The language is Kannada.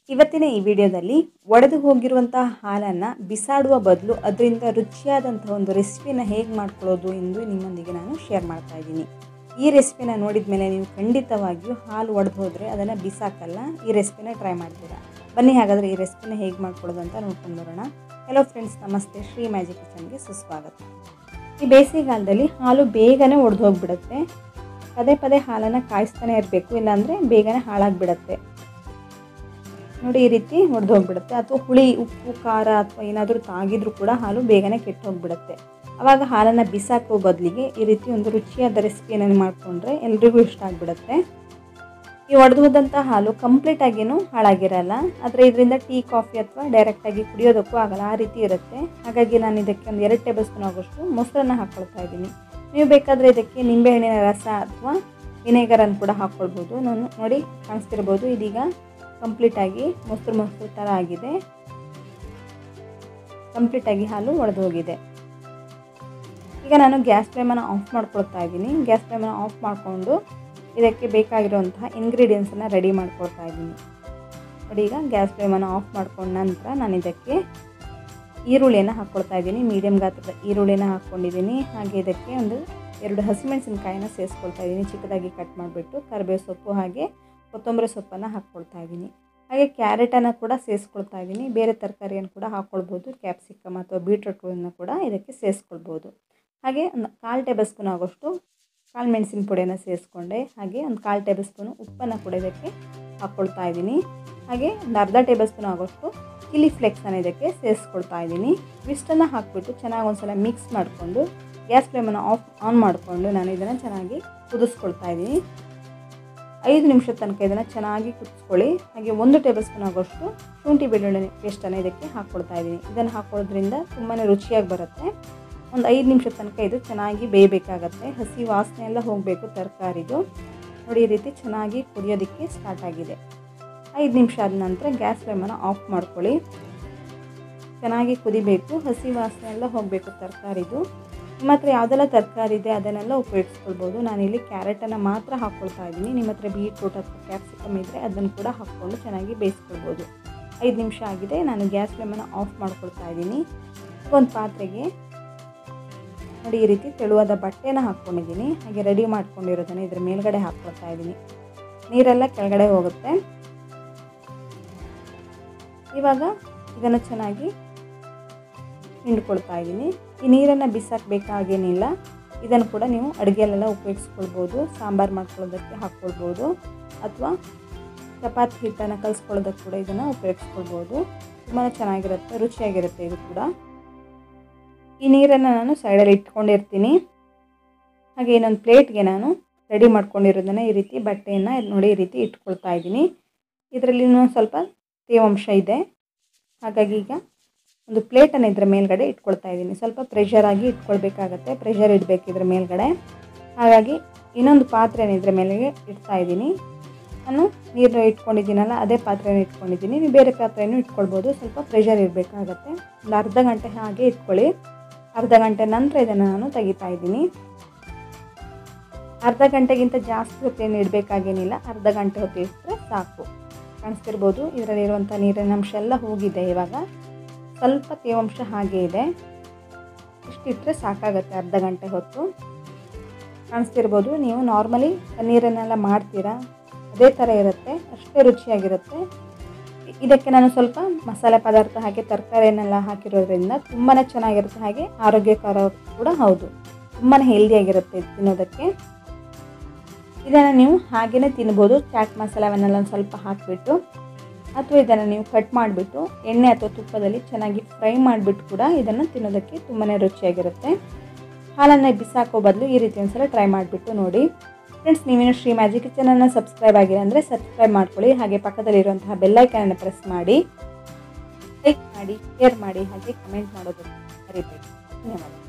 ಇವತ್ತಿನ ಈ ವಿಡಿಯೋದಲ್ಲಿ ಒಡೆದು ಹೋಗಿರುವಂತಹ ಹಾಲನ್ನು ಬಿಸಾಡುವ ಬದಲು ಅದರಿಂದ ರುಚಿಯಾದಂತಹ ಒಂದು ರೆಸಿಪಿನ ಹೇಗೆ ಮಾಡ್ಕೊಳ್ಳೋದು ಎಂದು ನಿಮ್ಮೊಂದಿಗೆ ನಾನು ಶೇರ್ ಮಾಡ್ತಾ ಇದ್ದೀನಿ ಈ ರೆಸಿಪಿನ ನೋಡಿದ ಮೇಲೆ ನೀವು ಖಂಡಿತವಾಗಿಯೂ ಹಾಲು ಒಡೆದು ಹೋದರೆ ಅದನ್ನು ಬಿಸಾಕಲ್ಲ ಈ ರೆಸಿಪಿನ ಟ್ರೈ ಮಾಡ್ತೀರಾ ಬನ್ನಿ ಹಾಗಾದರೆ ಈ ರೆಸಿಪಿನ ಹೇಗೆ ಮಾಡ್ಕೊಳ್ಳೋದು ಅಂತ ನೋಡ್ಕೊಂಡು ಬರೋಣ ಹಲೋ ಫ್ರೆಂಡ್ಸ್ ನಮಸ್ತೆ ಶ್ರೀ ಮ್ಯಾಜಿಕ್ ಕಿಚನ್ಗೆ ಸುಸ್ವಾಗತ ಈ ಬೇಸಿಗೆಗಾಲದಲ್ಲಿ ಹಾಲು ಬೇಗನೆ ಒಡೆದು ಹೋಗ್ಬಿಡುತ್ತೆ ಪದೇ ಪದೇ ಹಾಲನ್ನು ಕಾಯಿಸ್ತಾನೆ ಇರಬೇಕು ಇಲ್ಲಾಂದರೆ ಬೇಗನೆ ಹಾಳಾಗಿಬಿಡುತ್ತೆ ನೋಡಿ ಈ ರೀತಿ ಒಡೆದು ಹೋಗ್ಬಿಡುತ್ತೆ ಅಥವಾ ಹುಳಿ ಉಪ್ಪು ಖಾರ ಅಥವಾ ಏನಾದರೂ ತಾಗಿದ್ರೂ ಕೂಡ ಹಾಲು ಬೇಗನೆ ಕೆಟ್ಟು ಹೋಗ್ಬಿಡುತ್ತೆ ಆವಾಗ ಹಾಲನ್ನು ಬಿಸಾಕೋ ಬದಲಿಗೆ ಈ ರೀತಿ ಒಂದು ರುಚಿಯಾದ ರೆಸಿಪಿಯನ್ನು ಮಾಡಿಕೊಂಡ್ರೆ ಎಲ್ರಿಗೂ ಇಷ್ಟ ಆಗಿಬಿಡುತ್ತೆ ಈ ಒಡೆದು ಹೋದಂಥ ಹಾಲು ಕಂಪ್ಲೀಟ್ ಆಗಿನೂ ಹಾಳಾಗಿರಲ್ಲ ಆದರೆ ಇದರಿಂದ ಟೀ ಕಾಫಿ ಅಥವಾ ಡೈರೆಕ್ಟಾಗಿ ಕುಡಿಯೋದಕ್ಕೂ ಆಗಲ್ಲ ಆ ರೀತಿ ಇರುತ್ತೆ ಹಾಗಾಗಿ ನಾನು ಇದಕ್ಕೆ ಒಂದು ಎರಡು ಟೇಬಲ್ ಸ್ಪೂನ್ ಆಗೋಷ್ಟು ಮೊಸರನ್ನು ಹಾಕ್ಕೊಳ್ತಾ ಇದ್ದೀನಿ ನೀವು ಬೇಕಾದರೆ ಇದಕ್ಕೆ ನಿಂಬೆಹಣ್ಣಿನ ರಸ ಅಥವಾ ವಿನೆಗರನ್ನು ಕೂಡ ಹಾಕ್ಕೊಳ್ಬೋದು ನಾನು ನೋಡಿ ಕಾಣಿಸ್ತಿರ್ಬೋದು ಇದೀಗ ಕಂಪ್ಲೀಟಾಗಿ ಮೊಸರು ಮೊಸರು ಥರ ಆಗಿದೆ ಕಂಪ್ಲೀಟಾಗಿ ಹಾಲು ಒಡೆದು ಹೋಗಿದೆ ಈಗ ನಾನು ಗ್ಯಾಸ್ ಫ್ಲೇಮನ್ನು ಆಫ್ ಮಾಡ್ಕೊಳ್ತಾ ಇದ್ದೀನಿ ಗ್ಯಾಸ್ ಫ್ಲೇಮನ್ನು ಆಫ್ ಮಾಡಿಕೊಂಡು ಇದಕ್ಕೆ ಬೇಕಾಗಿರುವಂತಹ ಇಂಗ್ರೀಡಿಯೆಂಟ್ಸನ್ನು ರೆಡಿ ಮಾಡ್ಕೊಳ್ತಾ ಇದ್ದೀನಿ ನೋಡಿ ಈಗ ಗ್ಯಾಸ್ ಫ್ಲೇಮನ್ನು ಆಫ್ ಮಾಡ್ಕೊಂಡ ನಂತರ ನಾನು ಇದಕ್ಕೆ ಈರುಳ್ಳಿಯನ್ನು ಹಾಕ್ಕೊಳ್ತಾ ಇದ್ದೀನಿ ಮೀಡಿಯಮ್ ಗಾತ್ರದ ಈರುಳ್ಳಿನ ಹಾಕ್ಕೊಂಡಿದ್ದೀನಿ ಹಾಗೆ ಇದಕ್ಕೆ ಒಂದು ಎರಡು ಹಸಿಮೆಣಸಿನ್ಕಾಯಿನ ಸೇರಿಸ್ಕೊಳ್ತಾ ಇದ್ದೀನಿ ಚಿಕ್ಕದಾಗಿ ಕಟ್ ಮಾಡಿಬಿಟ್ಟು ಕರಿಬೇವು ಸೊಪ್ಪು ಹಾಗೆ ಕೊತ್ತಂಬರಿ ಸೊಪ್ಪನ್ನು ಹಾಕ್ಕೊಳ್ತಾ ಇದ್ದೀನಿ ಹಾಗೆ ಕ್ಯಾರೆಟನ್ನು ಕೂಡ ಸೇರಿಸ್ಕೊಳ್ತಾ ಇದ್ದೀನಿ ಬೇರೆ ತರಕಾರಿಯನ್ನು ಕೂಡ ಹಾಕ್ಕೊಳ್ಬೋದು ಕ್ಯಾಪ್ಸಿಕಮ್ ಅಥವಾ ಬೀಟ್ರೂಟ್ಗಳನ್ನು ಕೂಡ ಇದಕ್ಕೆ ಸೇರಿಸ್ಕೊಳ್ಬೋದು ಹಾಗೆ ಒಂದು ಕಾಲು ಟೇಬಲ್ ಸ್ಪೂನ್ ಆಗೋಷ್ಟು ಕಾಳು ಮೆಣಸಿನ ಪುಡಿಯನ್ನು ಸೇರಿಸ್ಕೊಂಡೆ ಹಾಗೆ ಒಂದು ಕಾಲು ಟೇಬಲ್ ಸ್ಪೂನು ಉಪ್ಪನ್ನು ಕೂಡ ಇದಕ್ಕೆ ಹಾಕ್ಕೊಳ್ತಾ ಇದ್ದೀನಿ ಹಾಗೆ ಒಂದು ಅರ್ಧ ಟೇಬಲ್ ಸ್ಪೂನ್ ಆಗೋಷ್ಟು ಚಿಲ್ಲಿ ಫ್ಲೆಕ್ಸನ್ನು ಇದಕ್ಕೆ ಸೇರಿಸ್ಕೊಳ್ತಾ ಇದ್ದೀನಿ ಇಷ್ಟನ್ನು ಹಾಕಿಬಿಟ್ಟು ಚೆನ್ನಾಗಿ ಒಂದ್ಸಲ ಮಿಕ್ಸ್ ಮಾಡಿಕೊಂಡು ಗ್ಯಾಸ್ ಫ್ಲೇಮನ್ನು ಆಫ್ ಆನ್ ಮಾಡಿಕೊಂಡು ನಾನು ಇದನ್ನು ಚೆನ್ನಾಗಿ ಕುದಿಸ್ಕೊಳ್ತಾ ಇದ್ದೀನಿ ಐದು ನಿಮಿಷದ ತನಕ ಇದನ್ನು ಚೆನ್ನಾಗಿ ಕುದಿಸ್ಕೊಳ್ಳಿ ಹಾಗೆ ಒಂದು ಟೇಬಲ್ ಸ್ಪೂನ್ ಆಗೋಷ್ಟು ಶುಂಠಿ ಬೆಳ್ಳುಳ್ಳಿ ಪೇಸ್ಟನ್ನು ಇದಕ್ಕೆ ಹಾಕ್ಕೊಳ್ತಾ ಇದ್ದೀನಿ ಇದನ್ನು ಹಾಕ್ಕೊಳ್ಳೋದ್ರಿಂದ ತುಂಬಾ ರುಚಿಯಾಗಿ ಬರುತ್ತೆ ಒಂದು ಐದು ನಿಮಿಷದ ತನಕ ಇದು ಚೆನ್ನಾಗಿ ಬೇಯಬೇಕಾಗತ್ತೆ ಹಸಿ ವಾಸನೆ ಎಲ್ಲ ಹೋಗಬೇಕು ತರಕಾರಿದು ನೋಡಿ ಈ ರೀತಿ ಚೆನ್ನಾಗಿ ಕುದಿಯೋದಕ್ಕೆ ಸ್ಟಾರ್ಟ್ ಆಗಿದೆ ಐದು ನಿಮಿಷ ಆದ ನಂತರ ಗ್ಯಾಸ್ ಫ್ಲೇಮನ್ನು ಆಫ್ ಮಾಡ್ಕೊಳ್ಳಿ ಚೆನ್ನಾಗಿ ಕುದಿಬೇಕು ಹಸಿ ವಾಸನೆ ಎಲ್ಲ ಹೋಗಬೇಕು ತರಕಾರಿದು ನಿಮ್ಮ ಹತ್ರ ಯಾವುದೆಲ್ಲ ತರಕಾರಿ ಇದೆ ಅದನ್ನೆಲ್ಲ ಉಪಯೋಗಿಸ್ಕೊಳ್ಬೋದು ನಾನಿಲ್ಲಿ ಕ್ಯಾರೆಟನ್ನು ಮಾತ್ರ ಹಾಕ್ಕೊಳ್ತಾ ಇದ್ದೀನಿ ನಿಮ್ಮ ಹತ್ರ ಬೀಟ್ರೂಟ್ ಅಥವಾ ಕ್ಯಾಪ್ಸಿಕಮ್ ಇದ್ದರೆ ಅದನ್ನು ಕೂಡ ಹಾಕ್ಕೊಂಡು ಚೆನ್ನಾಗಿ ಬೇಯಿಸ್ಕೊಳ್ಬೋದು ಐದು ನಿಮಿಷ ಆಗಿದೆ ನಾನು ಗ್ಯಾಸ್ ಫ್ಲೇಮನ್ನು ಆಫ್ ಮಾಡ್ಕೊಳ್ತಾ ಇದ್ದೀನಿ ಒಂದು ಪಾತ್ರೆಗೆ ನೋಡಿ ಈ ರೀತಿ ತೆಳುವಾದ ಬಟ್ಟೆನ ಹಾಕ್ಕೊಂಡಿದ್ದೀನಿ ಹಾಗೆ ರೆಡಿ ಮಾಡ್ಕೊಂಡಿರೋದನ್ನು ಇದ್ರ ಮೇಲ್ಗಡೆ ಹಾಕ್ಕೊಳ್ತಾ ಇದ್ದೀನಿ ನೀರೆಲ್ಲ ಕೆಳಗಡೆ ಹೋಗುತ್ತೆ ಇವಾಗ ಇದನ್ನು ಚೆನ್ನಾಗಿ ಹಿಂಡ್ಕೊಳ್ತಾ ಇದ್ದೀನಿ ಈ ನೀರನ್ನು ಬಿಸಾಕಬೇಕಾಗೇನಿಲ್ಲ ಇದನ್ನು ಕೂಡ ನೀವು ಅಡುಗೆಯಲ್ಲೆಲ್ಲ ಉಪಯೋಗಿಸ್ಕೊಳ್ಬೋದು ಸಾಂಬಾರು ಮಾಡ್ಕೊಳ್ಳೋದಕ್ಕೆ ಹಾಕ್ಕೊಳ್ಬೋದು ಅಥವಾ ಚಪಾತಿ ಹಿಟ್ಟನ್ನು ಕಲಿಸ್ಕೊಳ್ಳೋದಕ್ಕೆ ಕೂಡ ಇದನ್ನು ಉಪಯೋಗಿಸ್ಕೊಳ್ಬೋದು ತುಂಬಾ ಚೆನ್ನಾಗಿರುತ್ತೆ ರುಚಿಯಾಗಿರುತ್ತೆ ಇದು ಕೂಡ ಈ ನೀರನ್ನು ನಾನು ಸೈಡಲ್ಲಿ ಇಟ್ಕೊಂಡಿರ್ತೀನಿ ಹಾಗೆ ಇನ್ನೊಂದು ಪ್ಲೇಟ್ಗೆ ನಾನು ರೆಡಿ ಮಾಡ್ಕೊಂಡಿರೋದನ್ನು ಈ ರೀತಿ ಬಟ್ಟೆಯನ್ನು ನೋಡಿ ಈ ರೀತಿ ಇಟ್ಕೊಳ್ತಾ ಇದ್ದೀನಿ ಇದರಲ್ಲಿ ಇನ್ನೊಂದು ಸ್ವಲ್ಪ ತೇವಾಂಶ ಇದೆ ಹಾಗಾಗಿ ಈಗ ಒಂದು ಪ್ಲೇಟನ್ನು ಇದರ ಮೇಲ್ಗಡೆ ಇಟ್ಕೊಳ್ತಾ ಇದ್ದೀನಿ ಸ್ವಲ್ಪ ಪ್ರೆಷರ್ ಆಗಿ ಇಟ್ಕೊಳ್ಬೇಕಾಗತ್ತೆ ಪ್ರೆಷರ್ ಇಡಬೇಕು ಇದ್ರ ಮೇಲ್ಗಡೆ ಹಾಗಾಗಿ ಇನ್ನೊಂದು ಪಾತ್ರೆನ ಇದ್ರ ಮೇಲೆ ಇಡ್ತಾ ಇದ್ದೀನಿ ನಾನು ನೀರು ಇಟ್ಕೊಂಡಿದ್ದೀನಲ್ಲ ಅದೇ ಪಾತ್ರೆನ ಇಟ್ಕೊಂಡಿದ್ದೀನಿ ನೀವು ಬೇರೆ ಪಾತ್ರೆನೂ ಇಟ್ಕೊಳ್ಬೋದು ಸ್ವಲ್ಪ ಪ್ರೆಷರ್ ಇರಬೇಕಾಗತ್ತೆ ಒಂದು ಅರ್ಧ ಗಂಟೆ ಹಾಗೆ ಇಟ್ಕೊಳ್ಳಿ ಅರ್ಧ ಗಂಟೆ ನಂತರ ಇದನ್ನು ನಾನು ತೆಗಿತಾ ಇದ್ದೀನಿ ಅರ್ಧ ಗಂಟೆಗಿಂತ ಜಾಸ್ತಿ ಹೊತ್ತೇನು ಇಡಬೇಕಾಗೇನಿಲ್ಲ ಅರ್ಧ ಗಂಟೆ ಹೊತ್ತು ಇಟ್ಟರೆ ಸಾಕು ಕಾಣಿಸ್ತಿರ್ಬೋದು ಇದರಲ್ಲಿರುವಂಥ ನೀರಿನ ಅಂಶ ಎಲ್ಲ ಹೋಗಿದೆ ಇವಾಗ ಸ್ವಲ್ಪ ತೇವಾಂಶ ಹಾಗೆ ಇದೆ ಇಷ್ಟಿಟ್ಟರೆ ಸಾಕಾಗುತ್ತೆ ಅರ್ಧ ಗಂಟೆ ಹೊತ್ತು ಕಾಣಿಸ್ತಿರ್ಬೋದು ನೀವು ನಾರ್ಮಲಿ ಪನ್ನೀರನ್ನೆಲ್ಲ ಮಾಡ್ತೀರಾ ಅದೇ ಥರ ಇರುತ್ತೆ ಅಷ್ಟೇ ರುಚಿಯಾಗಿರುತ್ತೆ ಇದಕ್ಕೆ ನಾನು ಸ್ವಲ್ಪ ಮಸಾಲೆ ಪದಾರ್ಥ ಹಾಕಿ ತರಕಾರಿಯನ್ನೆಲ್ಲ ಹಾಕಿರೋದ್ರಿಂದ ತುಂಬಾ ಚೆನ್ನಾಗಿರುತ್ತೆ ಹಾಗೆ ಆರೋಗ್ಯಕರ ಕೂಡ ಹೌದು ತುಂಬಾ ಹೆಲ್ದಿಯಾಗಿರುತ್ತೆ ತಿನ್ನೋದಕ್ಕೆ ಇದನ್ನು ನೀವು ಹಾಗೆಯೇ ತಿನ್ಬೋದು ಚಾಟ್ ಮಸಾಲವನ್ನೆಲ್ಲ ಒಂದು ಸ್ವಲ್ಪ ಹಾಕಿಬಿಟ್ಟು ಅಥವಾ ಇದನ್ನು ನೀವು ಕಟ್ ಮಾಡಿಬಿಟ್ಟು ಎಣ್ಣೆ ಅಥವಾ ತುಪ್ಪದಲ್ಲಿ ಚೆನ್ನಾಗಿ ಫ್ರೈ ಮಾಡಿಬಿಟ್ಟು ಕೂಡ ಇದನ್ನು ತಿನ್ನೋದಕ್ಕೆ ತುಂಬಾ ರುಚಿಯಾಗಿರುತ್ತೆ ಹಾಲನ್ನು ಬಿಸಾಕೋ ಬದಲು ಈ ರೀತಿ ಒಂದ್ಸಲ ಟ್ರೈ ಮಾಡಿಬಿಟ್ಟು ನೋಡಿ ಫ್ರೆಂಡ್ಸ್ ನೀವೇನು ಶ್ರೀ ಮ್ಯಾಜಿಕ್ ಕಿಚನನ್ನು ಸಬ್ಸ್ಕ್ರೈಬ್ ಆಗಿಲ್ಲ ಅಂದರೆ ಸಬ್ಸ್ಕ್ರೈಬ್ ಮಾಡ್ಕೊಳ್ಳಿ ಹಾಗೆ ಪಕ್ಕದಲ್ಲಿರುವಂತಹ ಬೆಲ್ಲೈಕನನ್ನು ಪ್ರೆಸ್ ಮಾಡಿ ಲೈಕ್ ಮಾಡಿ ಶೇರ್ ಮಾಡಿ ಹಾಗೆ ಕಮೆಂಟ್ ಮಾಡೋದಕ್ಕೆ ಮರಿಬೇಡಿ ಧನ್ಯವಾದ